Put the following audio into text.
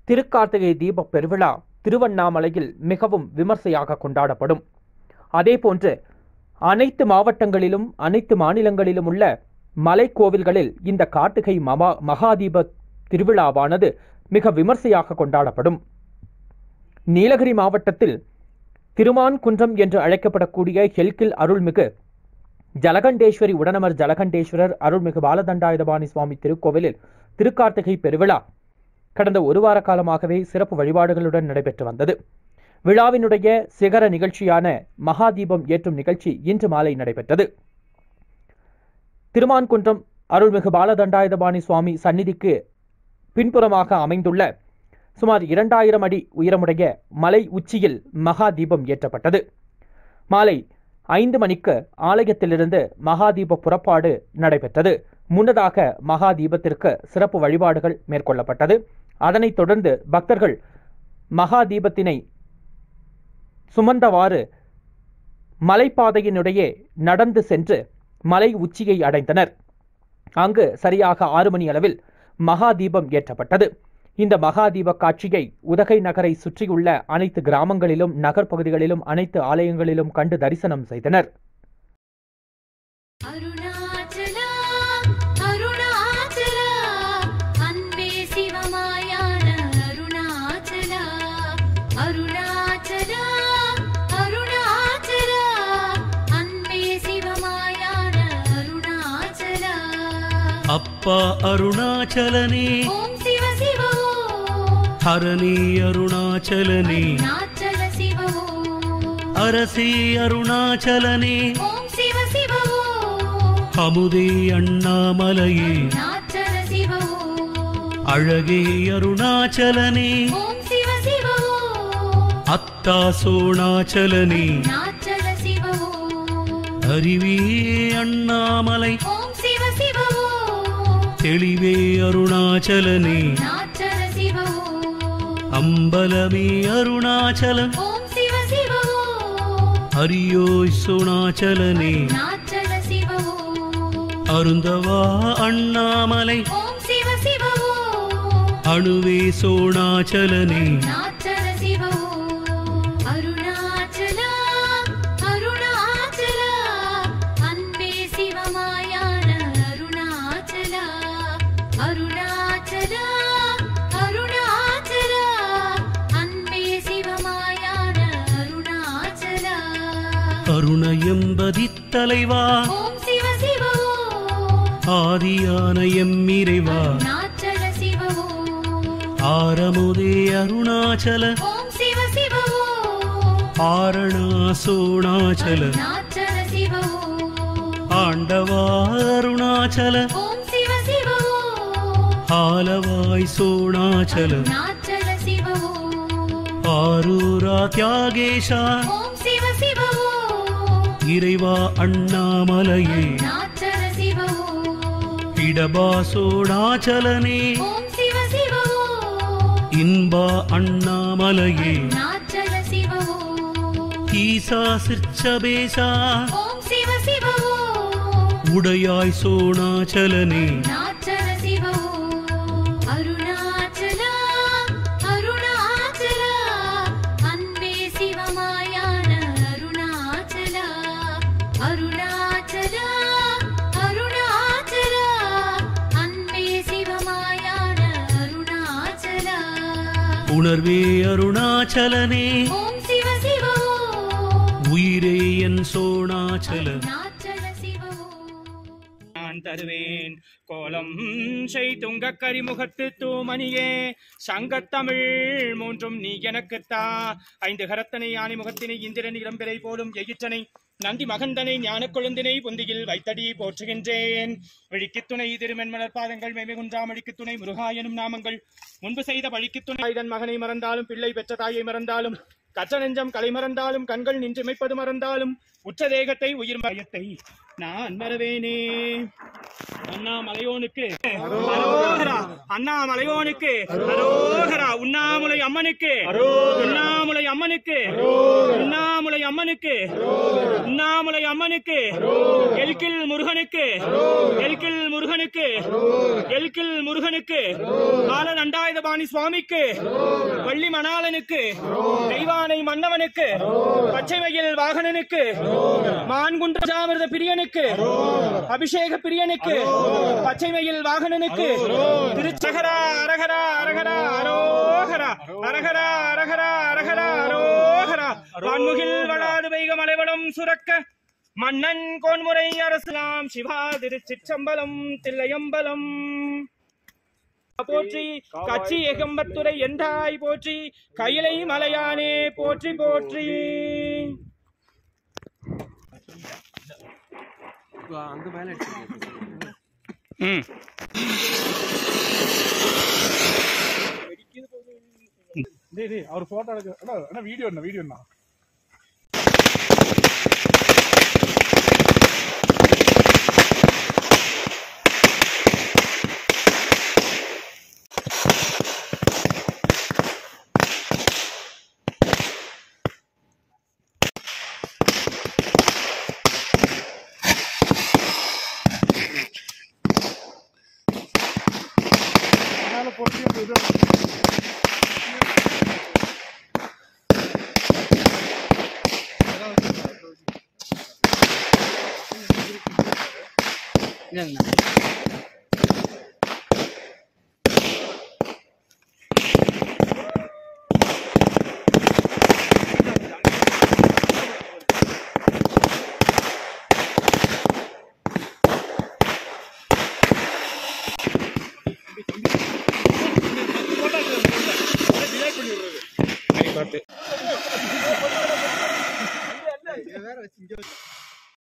திருக்கார்த்திகை தீப பெருவிழா திருவண்ணாமலையில் மிகவும் விமர்சையாக கொண்டாடப்படும் அதேபோன்று அனைத்து மாவட்டங்களிலும் அனைத்து மாநிலங்களிலும் உள்ள மலைக்கோவில்களில் இந்த கார்த்திகை மகா மகாதீப திருவிழாவானது மிக விமர்சையாக கொண்டாடப்படும் நீலகிரி மாவட்டத்தில் திருமான்குன்றம் என்று அழைக்கப்படக்கூடிய ஹெல்கில் அருள்மிகு ஜலகண்டேஸ்வரி உடனமர் ஜலகண்டேஸ்வரர் அருள்மிகு பாலதண்டாயுதபாணி சுவாமி திருக்கோவிலில் திருக்கார்த்திகை பெருவிழா கடந்த ஒரு வார காலமாகவே சிறப்பு வழிபாடுகளுடன் நடைபெற்று வந்தது விழாவினுடைய சிகர நிகழ்ச்சியான மகாதீபம் ஏற்றும் நிகழ்ச்சி இன்று மாலை நடைபெற்றது திருமான்குன்றம் அருள்மிகு பாலதண்டாயுதபாணி சுவாமி சந்நிதிக்கு பின்புறமாக அமைந்துள்ள சுமார் இரண்டாயிரம் அடி உயரமுடைய மலை உச்சியில் மகா தீபம் ஏற்றப்பட்டது மாலை ஐந்து மணிக்கு ஆலயத்திலிருந்து மகாதீப புறப்பாடு நடைபெற்றது முன்னதாக மகா தீபத்திற்கு சிறப்பு வழிபாடுகள் மேற்கொள்ளப்பட்டது அதனைத் தொடர்ந்து பக்தர்கள் மகா தீபத்தினை சுமந்தவாறு மலைப்பாதையினுடைய நடந்து சென்று மலை உச்சியை அடைந்தனர் அங்கு சரியாக ஆறு மணி அளவில் மகா தீபம் ஏற்றப்பட்டது இந்த மகா தீப காட்சியை உதகை நகரை சுற்றியுள்ள அனைத்து கிராமங்களிலும் நகர்ப்பகுதிகளிலும் அனைத்து ஆலயங்களிலும் கண்டு தரிசனம் செய்தனர் அருணாச்சலா அருணாச்சலா அன்பே சிவமாயான அருணாச்சலா அருணாச்சலா அருணாச்சலா அன்பே சிவமாயான அருணாச்சலா அப்பா அருணாச்சலனே ஓம் சிவ சிவ ஓம் ஹரணி அருணாச்சலனே அருணாச்சல சிவ ஓம் அரசே அருணாச்சலனே ஓம் சிவ சிவ ஓம் அமுதே அண்ணாமலையே அருணாச்சல சிவ ஓம் அழகே அருணாச்சலனே ஓம் சிவ சிவ ஓம் அத்தா சோணாச்சலனே நாச்சல சிவ ஓம் அறிவே அண்ணாமலை ஓம் சிவ சிவ ஓம் தெளிவே அருணாச்சலனே நாச்சல சிவ ஓம் அம்பலமே அருணாச்சலம் ஓம் சிவ சிவ ஓம் அரியோய் சோணாச்சலனே நாச்சல சிவ ஓம் அருந்தவா அண்ணாமலை ஓம் சிவ சிவ ஓம் அணுவே சோணாச்சலனே நாச்சல சிவ ஓம் அருணாச்சலா அருணாச்சலா அன்பே சிவமாயான அருணாச்சலா அருணாச்சலா அருணாச்சலா அன்பே சிவமாயான அருணாச்சலா அருணயம்பதி தலைவா ஓம் சிவ சிவ ஓம் ஆதியான எம்மிறைவா நாச்சல சிவ ஓம் ஆரமுதே அருணாச்சல ஓம் சிவ சிவ ஓம் ஆரணா சோணாச்சல நாச்சல சிவ ஓம் ஆண்டவா அருணாச்சல ஓம் சிவ சிவ ஓம் ஆலவாய் சோணாச்சல நாச்சல சிவ ஓம் ஆரூரா தியாகேஷா ஓம் சிவ சிவ ஓம் இறைவா அண்ணாமலையே நாச்சல சிவ ஓம் இடபா சோணாச்சலனே ஓம் சிவ சிவ ஓம் இன்பா அண்ணாமலையே நாச்சல சிவ ஓம் ஈசா சிற்சபேசா ஓம் சிவ சிவ ஓம் உடையாய் சோணாச்சலனே நாச்சல சிவ ஓம் அருணாச்சலா அருணாச்சலா அன்பே சிவமாயான அருணாச்சலா அருணாச்சலா அருணாச்சலா அன்பே சிவமாயான அருணாச்சலா உணர்வே அருணாச்சலனே ஓம் சிவ சிவ ஓம் உயிரே என் சோணாச்சல நாச்சல சிவ ஓம் நான் தருவேன் கோலம் செய் துங்க கரிமுகத்து தூமணியே சங்கத்தமிழ் மூன்றும் நீ எனக்குத்தா ஐந்து கரத்தனை யானை முகத்தினை இந்திரன் இளம்பிறை போலும் எயிற்றனை நந்தி மகந்தனை ஞானக் கொழுந்தினை புந்தியில் வைத்தடி போற்றுகின்றேன் வழிக்கு துணை திருமென்மலர் பாதங்கள் மெய்மிகுன்றாமழிக்கு துணை முருகா எனும் நாமங்கள் முன்பு செய்த வழிக்கு துணை இதன் மகனை மறந்தாலும் பிள்ளை பெற்ற தாயை மறந்தாலும் கற்ற நெஞ்சம் கலை மறந்தாலும் கண்கள் நின்றிமைப்பது மறந்தாலும் உற்ற தேகத்தை உயிர் மயத்தை நான் மறவேனே அண்ணா மலையோனுக்கு அரோகரா அண்ணா மலையோனுக்கு அரோகரா உண்ணாமுலை அம்மனுக்கு உண்ணாமுலை அம்மனுக்கு உண்ணாமுலை அம்மனுக்கு உண்ணாமுலை அம்மனுக்கு எல்கில் முருகனுக்கு எல்கில் முருகனுக்கு எல்கில் முருகனுக்கு கால நண்டாயுதபாணி சுவாமிக்கு வள்ளி மணாளனுக்கு தெய்வானை மன்னவனுக்கு பச்சைமயில் வாகனனுக்கு மான்குன்ற ஜாமிரத பிரியனுக்கு அபிஷேக பிரியனுக்கு பச்சைமயில் வாகனனுக்கு திருச்சகரா அரகரா அரகரா அரோகரா அரகரா அரகரா அரகரா அரோகரா வான்முகில் வளாது வைக மலைவளம் சுரக்க மன்னன் கோன்முறை அரசலாம் சிவா திருச்சிற்றம்பலம் தில்லையம்பலம் போற்றி கச்சி எகம்பத்துரை என்றாய் போற்றி கையிலை மலையானே போற்றி போற்றி ம் டேய் டேய் அவர் போட்டோ எடுக்க அண்ணா அண்ணா வீடியோ என்ன வீடியோ என்ன மேல போட்டு அந்த இது இல்லைங்கண்ணா